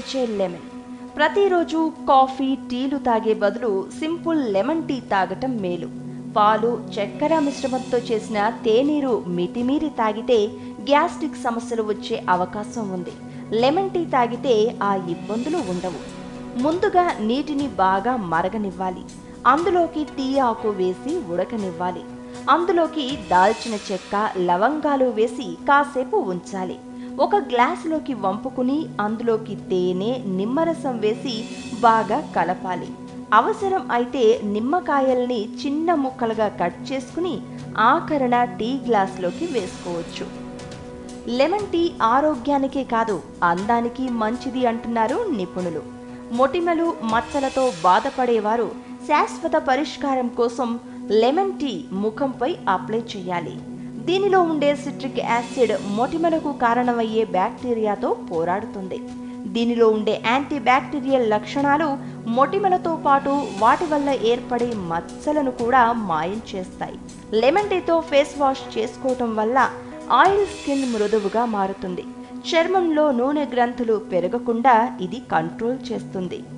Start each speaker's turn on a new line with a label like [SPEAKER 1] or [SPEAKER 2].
[SPEAKER 1] పెంచే లెమన్ ప్రతిరోజు కాఫీ టీలు తాగే బదులు సింపుల్ లెమన్ టీ తాగటం మేలు పాలు చక్కెర మిశ్రమంతో చేసిన తేనీరు మితిమీరి తాగితే గ్యాస్ట్రిక్ సమస్యలు వచ్చే అవకాశం ఉంది లెమన్ టీ తాగితే ఆ ఇబ్బందులు ఉండవు ముందుగా నీటిని బాగా మరగనివ్వాలి అందులోకి టీ ఆకు వేసి ఉడకనివ్వాలి అందులోకి దాల్చిన చెక్క లవంగాలు వేసి కాసేపు ఉంచాలి ఒక గ్లాసులోకి వంపుకుని అందులోకి తేనె నిమ్మరసం వేసి బాగా కలపాలి అవసరం అయితే నిమ్మకాయల్ని చిన్న ముక్కలుగా కట్ చేసుకుని ఆఖరణ టీ గ్లాసులోకి వేసుకోవచ్చు లెమన్ టీ ఆరోగ్యానికే కాదు అందానికి మంచిది అంటున్నారు నిపుణులు మొటిమలు మచ్చలతో బాధపడేవారు శాశ్వత పరిష్కారం కోసం లెమన్ టీ ముఖంపై అప్లై చేయాలి దీనిలో ఉండే సిట్రిక్ యాసిడ్ మొటిమలకు కారణమయ్యే బ్యాక్టీరియాతో పోరాడుతుంది దీనిలో ఉండే యాంటీ బ్యాక్టీరియల్ లక్షణాలు మొటిమలతో పాటు వాటి వల్ల ఏర్పడే మచ్చలను కూడా మాయం చేస్తాయి లెమన్ టీతో ఫేస్ వాష్ చేసుకోవటం వల్ల ఆయిల్ స్కిన్ మృదువుగా మారుతుంది చర్మంలో నూనె గ్రంథులు పెరగకుండా ఇది కంట్రోల్ చేస్తుంది